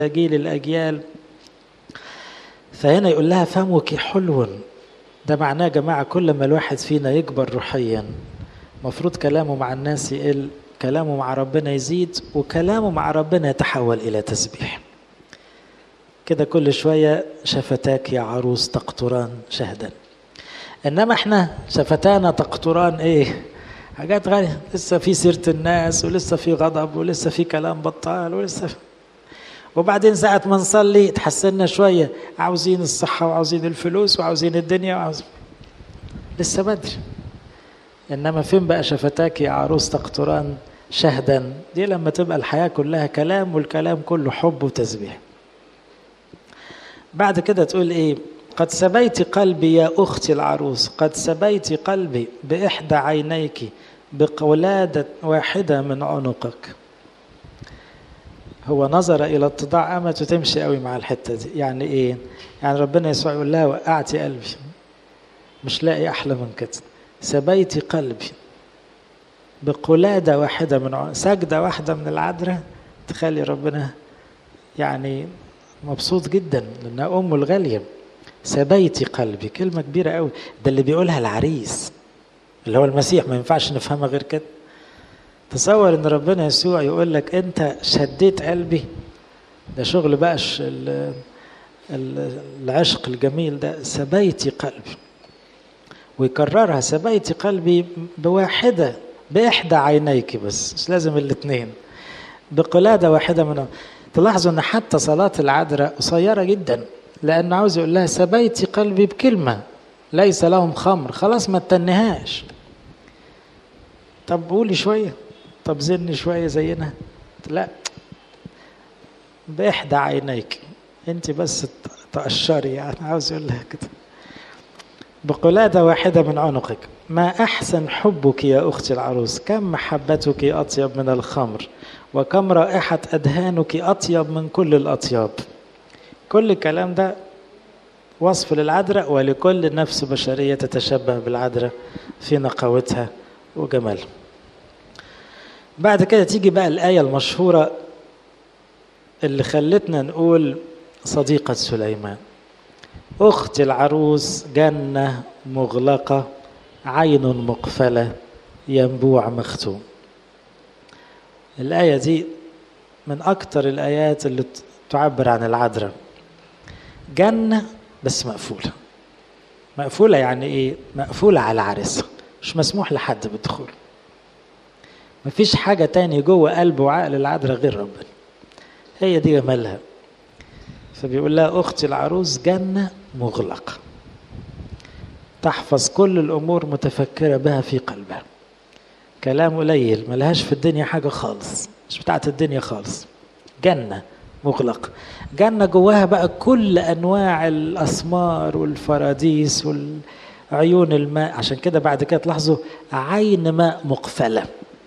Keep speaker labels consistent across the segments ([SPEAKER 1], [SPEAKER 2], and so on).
[SPEAKER 1] جيل الأجيال فهنا يقول لها فمك حلو ده معناه يا جماعة كل ما الواحد فينا يكبر روحيا مفروض كلامه مع الناس يقل كلامه مع ربنا يزيد وكلامه مع ربنا يتحول إلى تسبيح كده كل شوية شفتاك يا عروس تقطران شهدا إنما إحنا شفتانا تقطران إيه حاجات غالية لسه في سيرة الناس ولسه في غضب ولسه في كلام بطال ولسه في وبعدين ساعة ما نصلي تحسنا شوية عاوزين الصحة وعاوزين الفلوس وعاوزين الدنيا وعاوزين لسه بدري إنما فين بقى شفتاك يا عروس تقطران شهدا دي لما تبقى الحياة كلها كلام والكلام كله حب وتسبيح بعد كده تقول إيه قد سبيت قلبي يا أختي العروس قد سبيت قلبي بإحدى عينيك بقولادة واحدة من عنقك هو نظر إلى اتضاع أمته تمشي قوي مع الحتة دي يعني إيه يعني ربنا يسوع يقول لها وقعتي قلبي مش لاقي أحلى من كده سبيت قلبي بقلادة واحدة من عنق سجدة واحدة من العذراء تخلي ربنا يعني مبسوط جدا لأنها أمه الغالية سبيتي قلبي كلمة كبيرة قوي ده اللي بيقولها العريس اللي هو المسيح ما ينفعش نفهمها غير كده تصور ان ربنا يسوع يقول لك انت شديت قلبي ده شغل بقى العشق الجميل ده سبيتي قلبي ويكررها سبيتي قلبي بواحدة بإحدى عينيك بس مش لازم الاثنين بقلادة واحدة منهم تلاحظوا ان حتى صلاة العذراء قصيرة جدا لأنه عاوز يقول لها سبيتي قلبي بكلمة ليس لهم خمر خلاص ما تنهاش طب قولي شوية طب زني شوية زينا لا بإحدى عينيك انت بس تقشري يعني عاوز يقول لها كده بقلادة واحدة من عنقك ما أحسن حبك يا أختي العروس كم محبتك أطيب من الخمر وكم رائحة أدهانك أطيب من كل الأطياب كل الكلام ده وصف للعذراء ولكل نفس بشرية تتشبه بالعذراء في نقاوتها وجمالها بعد كده تيجي بقى الآية المشهورة اللي خلتنا نقول صديقة سليمان أخت العروس جنة مغلقة عين مقفلة ينبوع مختوم الآية دي من أكتر الآيات اللي تعبر عن العذراء جنة بس مقفولة مقفولة يعني إيه؟ مقفولة على عريسها مش مسموح لحد بالدخول مفيش حاجة تاني جوه قلب وعقل العذراء غير ربنا هي دي جمالها فبيقول لها أختي العروس جنة مغلقة تحفظ كل الأمور متفكرة بها في قلبها كلام قليل ملهاش في الدنيا حاجة خالص مش بتاعت الدنيا خالص جنة مغلقة جنة جواها بقى كل أنواع الأسمار والفراديس والعيون الماء عشان كده بعد كده تلاحظوا عين ماء مقفلة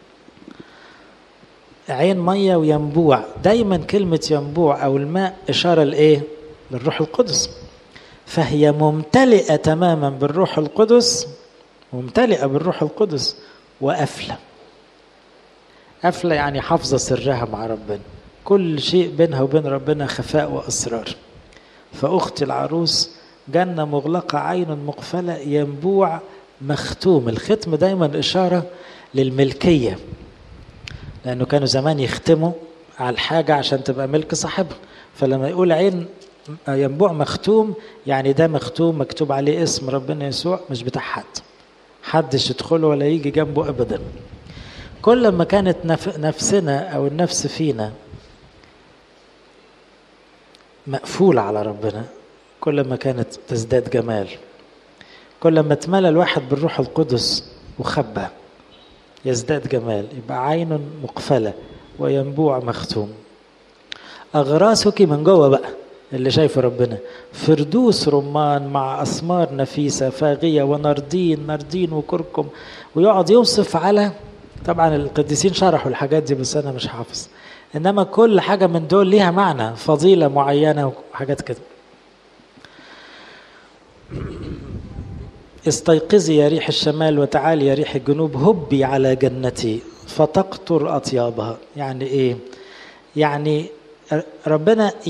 [SPEAKER 1] عين مية وينبوع دايما كلمة ينبوع أو الماء إشارة لإيه؟ للروح القدس فهي ممتلئة تماما بالروح القدس ممتلئة بالروح القدس وقافلة قافلة يعني حافظة سرها مع ربنا كل شيء بينها وبين ربنا خفاء وأسرار فأختي العروس جنة مغلقة عين مقفلة ينبوع مختوم الختم دايما إشارة للملكية لأنه كانوا زمان يختموا على الحاجة عشان تبقى ملك صاحبها فلما يقول عين ينبوع مختوم يعني ده مختوم مكتوب عليه اسم ربنا يسوع مش بتاع حد حدش يدخله ولا يجي جنبه أبدا كل ما كانت نفسنا أو النفس فينا مقفولة على ربنا كل ما كانت تزداد جمال كل ما اتملى الواحد بالروح القدس وخبى يزداد جمال يبقى عين مقفلة وينبوع مختوم أغراسك من جوه بقى اللي شايفه ربنا فردوس رمان مع أسمار نفيسة فاغية ونردين نردين وكركم ويقعد يوصف على طبعا القديسين شرحوا الحاجات دي بس أنا مش حافظ إنما كل حاجة من دول ليها معنى فضيلة معينة وحاجات كده استيقظي يا ريح الشمال وتعالي يا ريح الجنوب هبي على جنتي فتقطر أطيابها يعني إيه يعني ربنا